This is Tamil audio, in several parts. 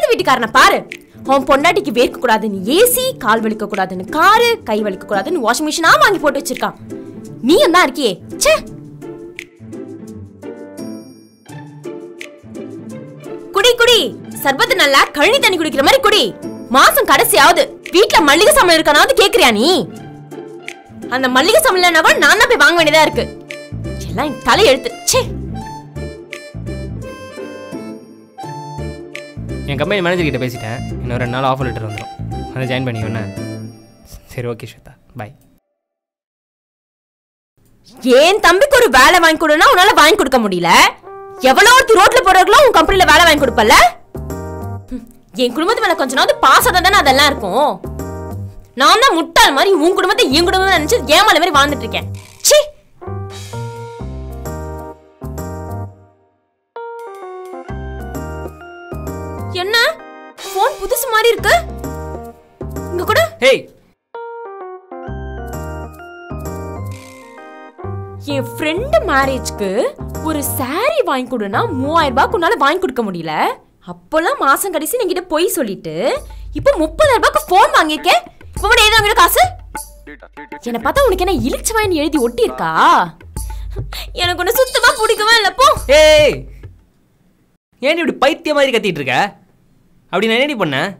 வீட்டுக்காரனை பாரு உன் பொண்டாட்டிக்கு வேர்க்க கூடாதுன்னு ஏசி கால் வலிக்க கூடாதுன்னு காரு கை வலிக்க கூடாதுன்னு வாஷிங் மிஷினா வாங்கி போட்டு வச்சிருக்கான் நீயும் தான் இருக்கியே ச்சே குடி குடி சர்பத்து நல்லா கழனி தண்ணி குடிக்கிற மாதிரி குடி மாசம் கடைசியாவது வீட்ல மல்லிகை சம்பளம் இருக்கானாவது கேக்குறியா நீ அந்த மல்லிகை சம்பளம்னா கூட நான் தான் போய் வாங்க வேண்டியதா இருக்கு எல்லாம் என் தலை எழுத்து ச்சே என் கம்பெனி மேனேஜர் கிட்ட பேசிட்டேன் இன்னும் ரெண்டு நாள் ஆஃபர் லெட்டர் வந்துடும் அதை ஜாயின் பண்ணிக்கோண்ணே சரி ஓகே ஸ்வேதா பாய் ஏன் தம்பிக்கு ஒரு வேலை வாங்கி கொடுனா உன்னால வாங்கி கொடுக்க முடியல எவ்வளவு ஒருத்தர் ரோட்ல போறவங்களும் உன் கம்பெனில வேலை வாங்கி கொடுப்பல ஹம், என் குடும்பத்து மேல கொஞ்ச நாள் பாசம் தானே அதெல்லாம் இருக்கும் நான் தான் முட்டாள் மாதிரி உன் குடும்பத்தை என் குடும்பம் நினைச்சு ஏமால மாதிரி வாழ்ந்துட்டு இருக்கேன் ச்சீ என்ன போன் புதுசு மாதிரி இருக்கு இங்க கூட ஹேய் என் ஃப்ரெண்டு மேரேஜ்க்கு ஒரு saree வாங்கி கொடுனா மூவாயிரம் ரூபாய்க்கு உன்னால வாங்கி கொடுக்க முடியல அப்போல்லாம் மாசம் கடைசி என்கிட்ட பொய் சொல்லிட்டு இப்போ முப்பதாயிரம் ரூபாய்க்கு ஃபோன் வாங்கியிருக்கேன் இப்போ மட்டும் ஏதோ அங்கிட்ட காசு என்னை பார்த்தா உனக்கு என்ன இழிச்சு வாங்கி எழுதி ஒட்டி இருக்கா எனக்கு ஒன்று சுத்தமா பிடிக்கவே இல்லை போ ஏய் ஏன் இப்படி பைத்திய மாதிரி கத்திட்டு இருக்க அப்படி நான் என்னடி பண்ணேன்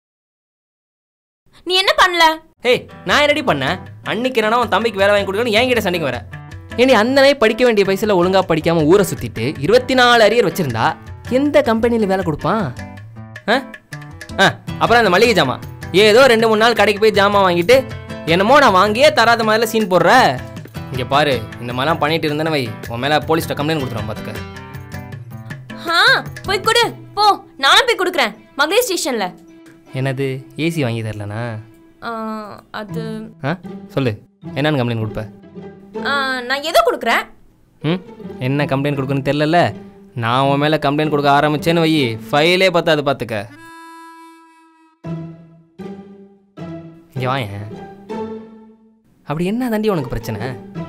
நீ என்ன பண்ணல ஏய் நான் என்னடி பண்ணேன் அன்னைக்கு என்னன்னா உன் தம்பிக்கு வேலை வாங்கி கொடுக்கணும் என்கிட்ட சண்டைக்கு வர ஏண்டி அந்த நாய் படிக்க வேண்டிய வயசுல ஒழுங்கா படிக்காம ஊரை சுத்திட்டு இருபத்தி நாலு அரியர் வச்சிருந்தா எந்த கம்பெனியில் வேலை கொடுப்பான் ஆ ஆ அப்புறம் அந்த மளிகை ஜாமான் ஏதோ ரெண்டு மூணு நாள் கடைக்கு போய் ஜாமான் வாங்கிட்டு என்னமோ நான் வாங்கியே தராத மாதிரில சீன் போடுற இங்கே பாரு இந்த மாதிரிலாம் பண்ணிட்டு இருந்தேன்னு வை உன் மேலே போலீஸ்ட்ட கம்ப்ளைண்ட் கொடுத்துருவோம் பார்த்துக்க ஆ போய் கொடு போ நானும் போய் கொடுக்குறேன் மகளிர் ஸ்டேஷன்ல என்னது ஏசி வாங்கி தரலனா ஆ, அது ஆ சொல்லு என்னன்னு கம்ப்ளைண்ட் கொடுப்ப ஆ, நான் எதோ கொடுக்குறேன் ம் என்ன கம்ப்ளைண்ட் கொடுக்கணும்னு தெரிலல நான் உன் மேலே கம்ப்ளைண்ட் கொடுக்க ஆரம்பிச்சேன்னு வை ஃபைலே பார்த்தாது பார்த்துக்க இங்கே வாயேன் அப்படி என்ன தாண்டி உனக்கு பிரச்சனை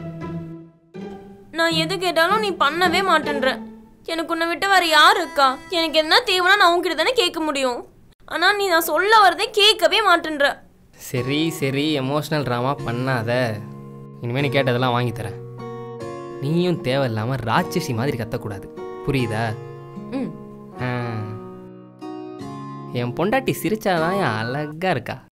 நான் எது கேட்டாலும் நீ பண்ணவே மாட்டேன்ற எனக்கு உன்னை விட்டு வேற யார் இருக்கா எனக்கு என்ன தேவைன்னா நான் உன்கிட்ட தானே கேட்க முடியும் ஆனா நீ நான் சொல்ல வரதே கேட்கவே மாட்டேன்ற சரி சரி எமோஷ்னல் ட்ராமா பண்ணாத இனிமேல் நீ கேட்டதெல்லாம் வாங்கி தரேன் நீயும் தேவையில்லாமல் ராட்சசி மாதிரி கத்தக்கூடாது புரியுதா ம் ஆ. என் பொண்டாட்டி சிரிச்சாதான் என் அழகா இருக்கா